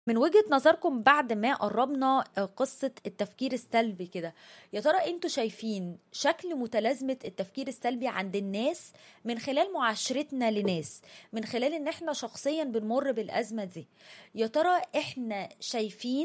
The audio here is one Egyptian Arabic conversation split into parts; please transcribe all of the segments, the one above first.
من وجهة نظركم بعد ما قربنا قصة التفكير السلبي كده يا ترى انتوا شايفين شكل متلازمة التفكير السلبي عند الناس من خلال معاشرتنا لناس من خلال ان احنا شخصيا بنمر بالأزمة دي يا ترى احنا شايفين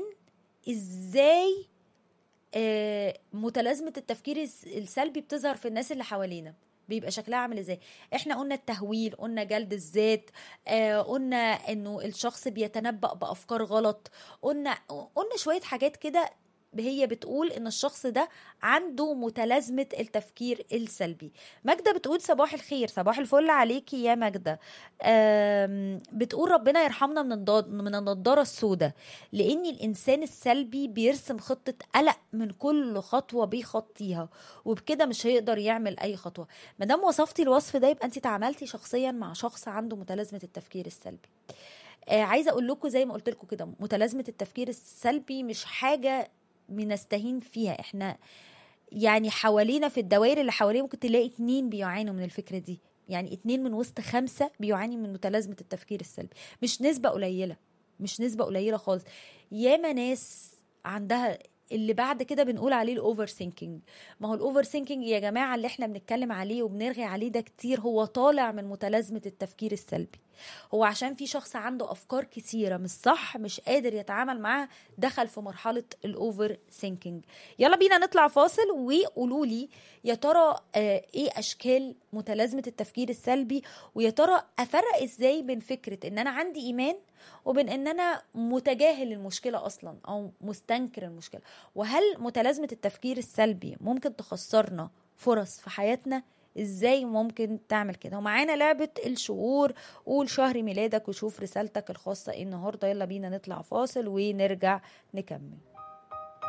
ازاي آه، متلازمة التفكير الس- السلبي بتظهر في الناس اللي حوالينا بيبقى شكلها عامل ازاي احنا قلنا التهويل قلنا جلد الذات آه قلنا انه الشخص بيتنبأ بافكار غلط قلنا قلنا شوية حاجات كده هي بتقول ان الشخص ده عنده متلازمة التفكير السلبي ماجدة بتقول صباح الخير صباح الفل عليكي يا ماجدة آم، بتقول ربنا يرحمنا من الضاد- من النضارة السوداء لان الانسان السلبي بيرسم خطة قلق من كل خطوة بيخطيها وبكده مش هيقدر يعمل اي خطوة مادام وصفتي الوصف ده يبقى انت تعاملتي شخصيا مع شخص عنده متلازمة التفكير السلبي آه عايزه اقول لكم زي ما قلت لكم كده متلازمه التفكير السلبي مش حاجه بنستهين فيها احنا يعني حوالينا في الدوائر اللي حواليه ممكن تلاقي اتنين بيعانوا من الفكره دي يعني اتنين من وسط خمسة بيعاني من متلازمة التفكير السلبي مش نسبة قليلة مش نسبة قليلة خالص ياما ناس عندها اللي بعد كده بنقول عليه الاوفر ثينكينج ما هو الاوفر ثينكينج يا جماعه اللي احنا بنتكلم عليه وبنرغي عليه ده كتير هو طالع من متلازمه التفكير السلبي هو عشان في شخص عنده افكار كتيره مش صح مش قادر يتعامل معاها دخل في مرحله الاوفر ثينكينج يلا بينا نطلع فاصل وقولوا لي يا ترى آه، ايه اشكال متلازمه التفكير السلبي ويا ترى افرق ازاي بين فكره ان انا عندي ايمان وبين ان انا متجاهل المشكله اصلا او مستنكر المشكله وهل متلازمه التفكير السلبي ممكن تخسرنا فرص في حياتنا ازاي ممكن تعمل كده ومعانا لعبة الشهور قول شهر ميلادك وشوف رسالتك الخاصة ايه النهاردة يلا بينا نطلع فاصل ونرجع نكمل